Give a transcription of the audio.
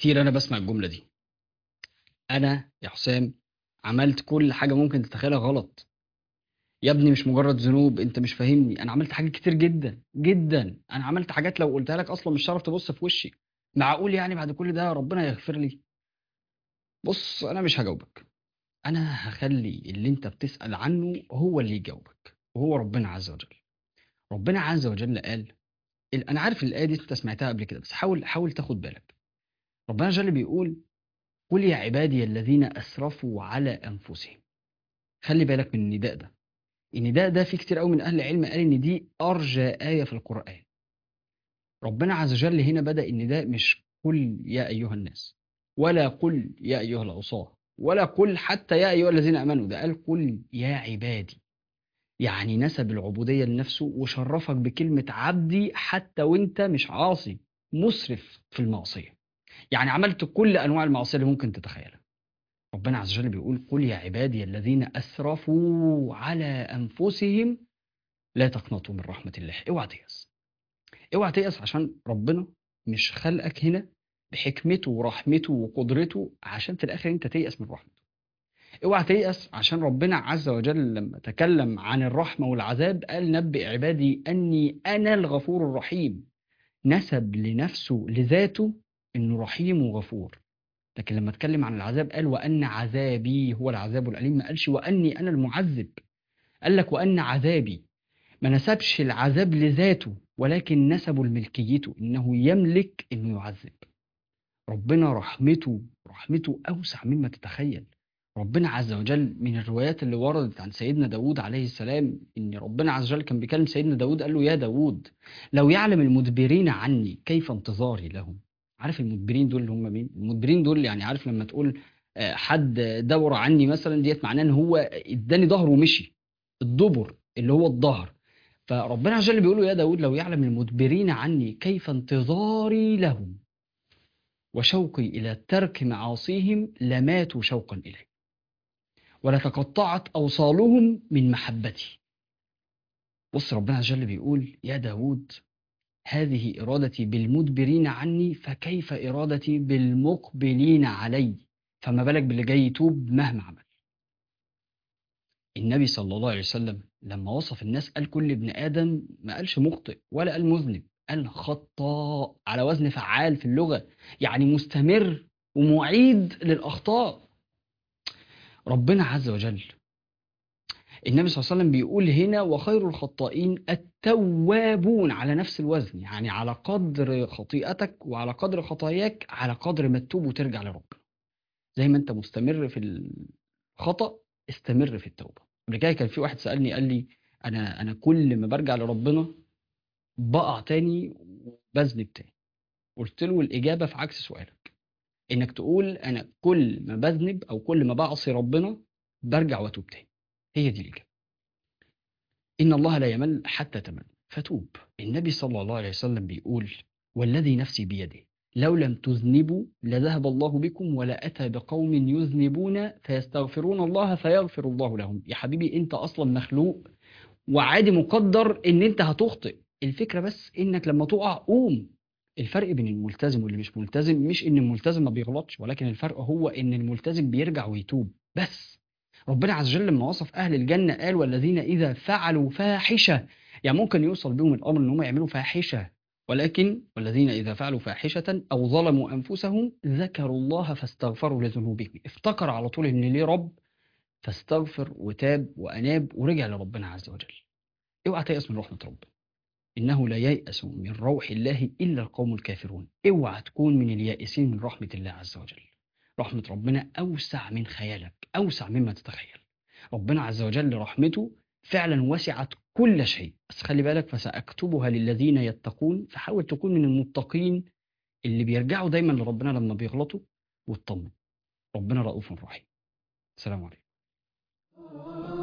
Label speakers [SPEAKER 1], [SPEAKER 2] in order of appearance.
[SPEAKER 1] كتير انا بسمع الجمله دي انا يا حسام عملت كل حاجه ممكن تتخيلها غلط يا ابني مش مجرد ذنوب انت مش فاهمني انا عملت حاجات كتير جدا جدا انا عملت حاجات لو قلتها لك اصلا مش هتعرف تبص في وشي معقول يعني بعد كل ده ربنا يغفر لي بص انا مش هجاوبك انا هخلي اللي انت بتسأل عنه هو اللي يجاوبك وهو ربنا عز وجل ربنا عز وجل قال ال- انا عارف الايه دي انت سمعتها قبل كده بس حاول حاول تاخد بالك ربنا جل بيقول قل يا عبادي الذين اسرفوا على انفسهم خلي بالك من النداء ده النداء ده في كتير قوي من اهل العلم قال ان دي ارجى ايه في القران ربنا عز وجل هنا بدا النداء مش قل يا ايها الناس ولا قل يا ايها العصاه ولا قل حتى يا ايها الذين امنوا ده قال قل يا عبادي يعني نسب العبوديه لنفسه وشرفك بكلمه عبدي حتى وانت مش عاصي مسرف في المعصيه يعني عملت كل انواع المعصيه اللي ممكن تتخيلها ربنا عز وجل بيقول قل يا عبادي الذين اسرفوا على انفسهم لا تقنطوا من رحمه الله اوعى تيأس اوعى تيأس عشان ربنا مش خلقك هنا بحكمته ورحمته وقدرته عشان في الاخر انت تيأس من رحمته اوعى تيأس عشان ربنا عز وجل لما تكلم عن الرحمه والعذاب قال نبئ عبادي اني انا الغفور الرحيم نسب لنفسه لذاته انه رحيم وغفور لكن لما اتكلم عن العذاب قال وان عذابي هو العذاب الاليم ما قالش واني انا المعذب قال لك وان عذابي ما نسبش العذاب لذاته ولكن نسبه لملكيته انه يملك انه يعذب ربنا رحمته رحمته اوسع مما تتخيل ربنا عز وجل من الروايات اللي وردت عن سيدنا داود عليه السلام ان ربنا عز وجل كان بيكلم سيدنا داود قال له يا داود لو يعلم المدبرين عني كيف انتظاري لهم عارف المدبرين دول اللي هم مين المدبرين دول يعني عارف لما تقول آه، حد دور عني مثلا ديت معناه ان هو اداني ظهره ومشي الدبر اللي هو الظهر فربنا عز وجل بيقول له يا داود لو يعلم المدبرين عني كيف انتظاري لهم وشوقي إلى ترك معاصيهم لماتوا شوقا إليه ولتقطعت أوصالهم من محبتي بص ربنا عز وجل بيقول يا داود هذه إرادتي بالمدبرين عني فكيف إرادتي بالمقبلين علي فما بالك باللي جاي يتوب مهما عمل النبي صلى الله عليه وسلم لما وصف الناس قال كل ابن آدم ما قالش مخطئ ولا قال مذنب قال خطاء على وزن فعال في اللغة يعني مستمر ومعيد للأخطاء ربنا عز وجل النبي صلى الله عليه وسلم بيقول هنا وخير الخطائين التوابون على نفس الوزن يعني على قدر خطيئتك وعلى قدر خطاياك على قدر ما تتوب وترجع لربنا زي ما انت مستمر في الخطأ استمر في التوبة قبل كده كان في واحد سألني قال لي انا انا كل ما برجع لربنا بقع تاني وبذنب تاني قلت له الإجابة في عكس سؤالك إنك تقول أنا كل ما بذنب أو كل ما بعصي ربنا برجع وأتوب تاني هي دي الإجابة إن الله لا يمل حتى تمل فتوب النبي صلى الله عليه وسلم بيقول والذي نفسي بيده لو لم تذنبوا لذهب الله بكم ولا أتى بقوم يذنبون فيستغفرون الله فيغفر الله لهم يا حبيبي أنت أصلا مخلوق وعادي مقدر إن أنت هتخطئ الفكرة بس إنك لما تقع قوم الفرق بين الملتزم واللي مش ملتزم مش إن الملتزم ما بيغلطش ولكن الفرق هو إن الملتزم بيرجع ويتوب بس ربنا عز وجل لما وصف أهل الجنة قال والذين إذا فعلوا فاحشة يعني ممكن يوصل بهم الأمر إن هم يعملوا فاحشة ولكن والذين إذا فعلوا فاحشة أو ظلموا أنفسهم ذكروا الله فاستغفروا لذنوبهم افتكر على طول إن ليه رب فاستغفر وتاب وأناب ورجع لربنا عز وجل اوعى تيأس من رحمة ربنا إنه لا ييأس من روح الله إلا القوم الكافرون اوعى تكون من اليائسين من رحمة الله عز وجل رحمة ربنا أوسع من خيالك أوسع مما تتخيل ربنا عز وجل رحمته فعلا وسعت كل شيء بس خلي بالك فسأكتبها للذين يتقون فحاول تكون من المتقين اللي بيرجعوا دايما لربنا لما بيغلطوا واطمن ربنا رؤوف رحيم السلام عليكم